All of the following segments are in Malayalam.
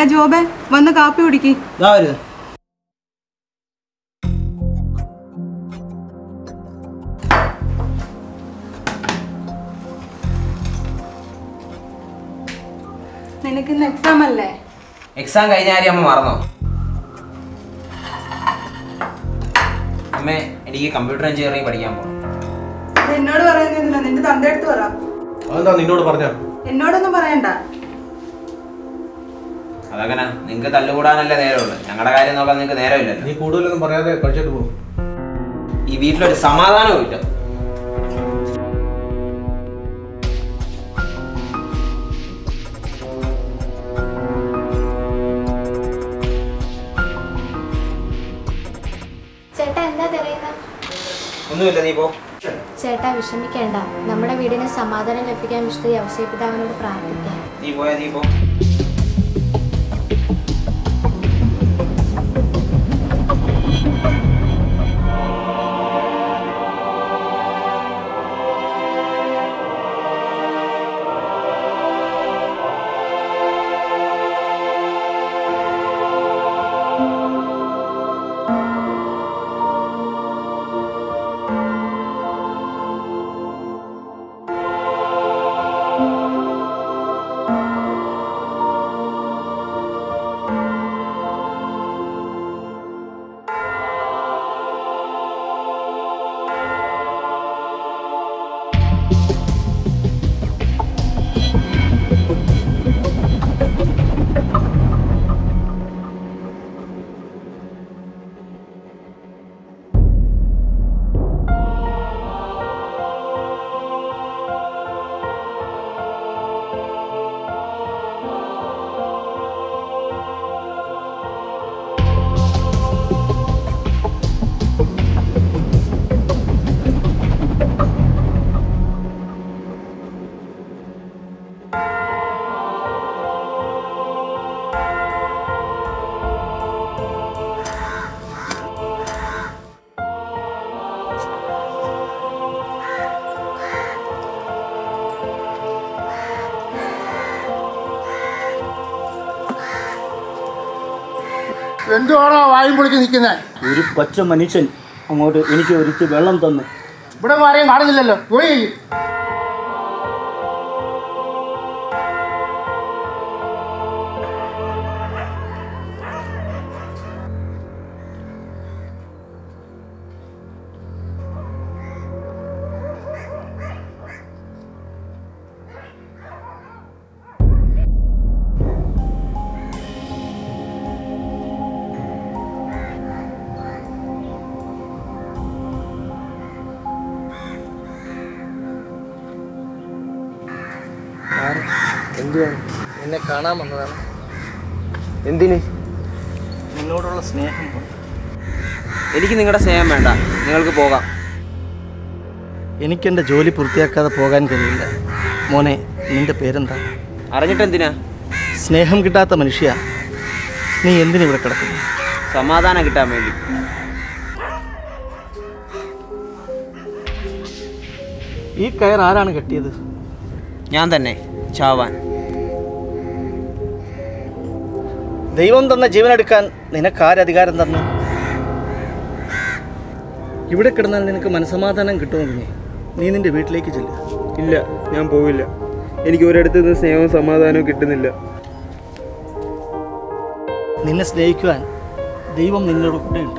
ജോബെ വന്ന് കാപ്പി കുടിക്ക് ഇതാ വരുന്നത് നിനക്ക് ഇന്ന് എക്സാം അല്ലേ എക്സാം കഴിഞ്ഞ കാര്യം അമ്മ മറന്നോ അമ്മേ എനിക്ക് കമ്പ്യൂട്ടർ എഞ്ചിനീയറിംഗ് പഠിക്കാൻ പോകണം ഇത് എന്നോട് പറയുന്നില്ല നിന്റെ തന്റെ അടുത്ത് പറ അതെന്താ നിന്നോട് പറഞ്ഞ എന്നോടൊന്നും പറയണ്ട അതങ്ങനെ നിങ്ങൾക്ക് തല്ലുകൂടാനല്ലേ നേരമുള്ളൂ ഞങ്ങളുടെ കാര്യം നോക്കാൻ നിങ്ങൾക്ക് നേരമില്ലല്ലോ നീ കൂടുതലൊന്നും പറയാതെ പഠിച്ചിട്ട് പോകും ഈ വീട്ടിലൊരു സമാധാനവും ഇല്ല ചേട്ടാ എന്താ തിരയുന്ന ഒന്നുമില്ല നീ പോ ചേട്ടാ വിഷമിക്കേണ്ട നമ്മുടെ വീടിന് സമാധാനം ലഭിക്കാൻ വിശുദ്ധ യവസേപിതാവിനോട് പ്രാർത്ഥിക്കാം നീ പോയാ നീ പോ എന്തുവാണോ വായും പൊളിച്ച് നിൽക്കുന്നത് ഒരു പച്ച മനുഷ്യൻ അങ്ങോട്ട് എനിക്ക് ഒരിച്ച് വെള്ളം തന്നു ഇവിടെ ആരെയും കാണുന്നില്ലല്ലോ പോയി എന്തുവാണ് എന്നെ കാണാൻ വന്നതാണ് എന്തിന് നിന്നോടുള്ള സ്നേഹം കൊണ്ട്. എനിക്ക് നിങ്ങളുടെ സ്നേഹം വേണ്ട നിങ്ങൾക്ക് പോകാം എനിക്കെൻ്റെ ജോലി പൂർത്തിയാക്കാതെ പോകാൻ കഴിയില്ല മോനെ നിന്റെ പേരെന്താ അറിഞ്ഞിട്ട് എന്തിനാ സ്നേഹം കിട്ടാത്ത മനുഷ്യ നീ എന്തിനിവിടെ കിടക്കുന്നു സമാധാനം കിട്ടാൻ വേണ്ടി ഈ കയർ ആരാണ് കെട്ടിയത് ഞാൻ തന്നെ ചാവാൻ ദൈവം തന്ന ജീവനെടുക്കാൻ നിനക്ക് ആരധികാരം തന്നു ഇവിടെ കിടന്നാൽ നിനക്ക് മനസമാധാനം കിട്ടുമോ കുഞ്ഞെ നീ നിന്റെ വീട്ടിലേക്ക് ചെല്ലുക ഇല്ല ഞാൻ പോവില്ല എനിക്ക് ഒരിടത്തു നിന്ന് സ്നേഹവും സമാധാനവും കിട്ടുന്നില്ല നിന്നെ സ്നേഹിക്കുവാൻ ദൈവം നിന്നോട് കൂടെ ഉണ്ട്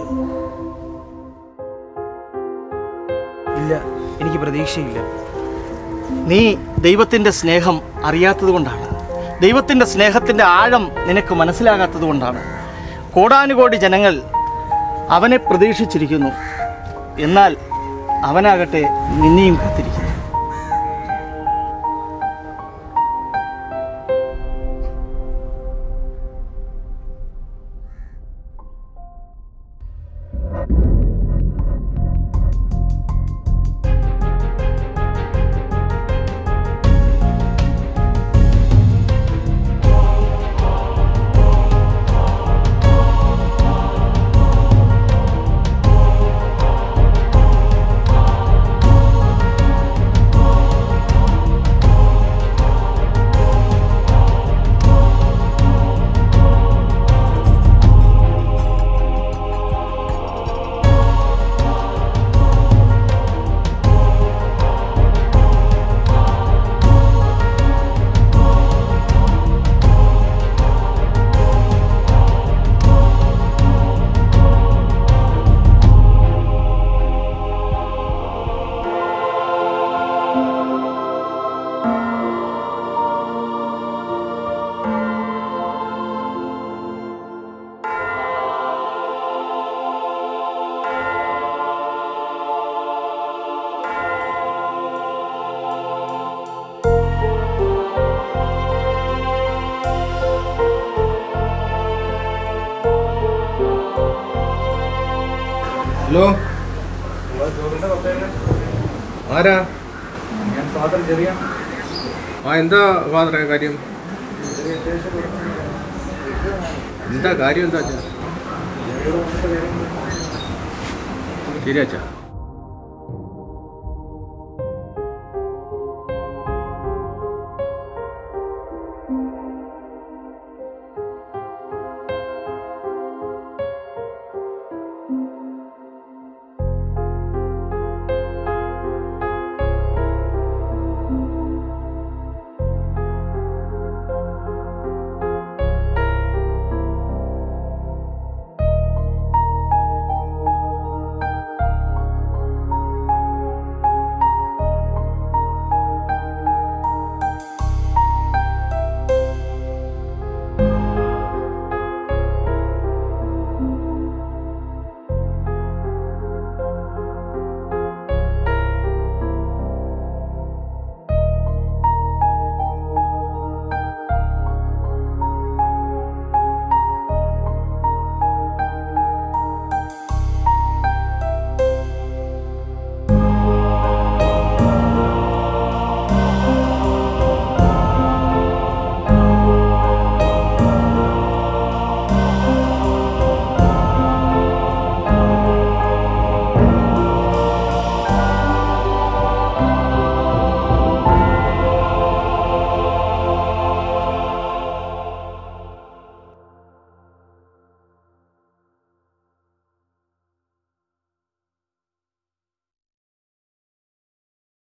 ഇല്ല എനിക്ക് പ്രതീക്ഷയില്ല നീ ദൈവത്തിൻ്റെ സ്നേഹം അറിയാത്തത് കൊണ്ടാണ് ദൈവത്തിൻ്റെ സ്നേഹത്തിൻ്റെ ആഴം നിനക്ക് മനസ്സിലാകാത്തത് കൊണ്ടാണ് കോടാനുകോടി ജനങ്ങൾ അവനെ പ്രതീക്ഷിച്ചിരിക്കുന്നു എന്നാൽ അവനാകട്ടെ നിന്നെയും കാത്തിരിക്കുന്നു ഹലോ ആരാ ആ എന്താ ഫാദറെ കാര്യം എന്താ കാര്യം എന്താ അച്ഛാ ശരി അച്ഛാ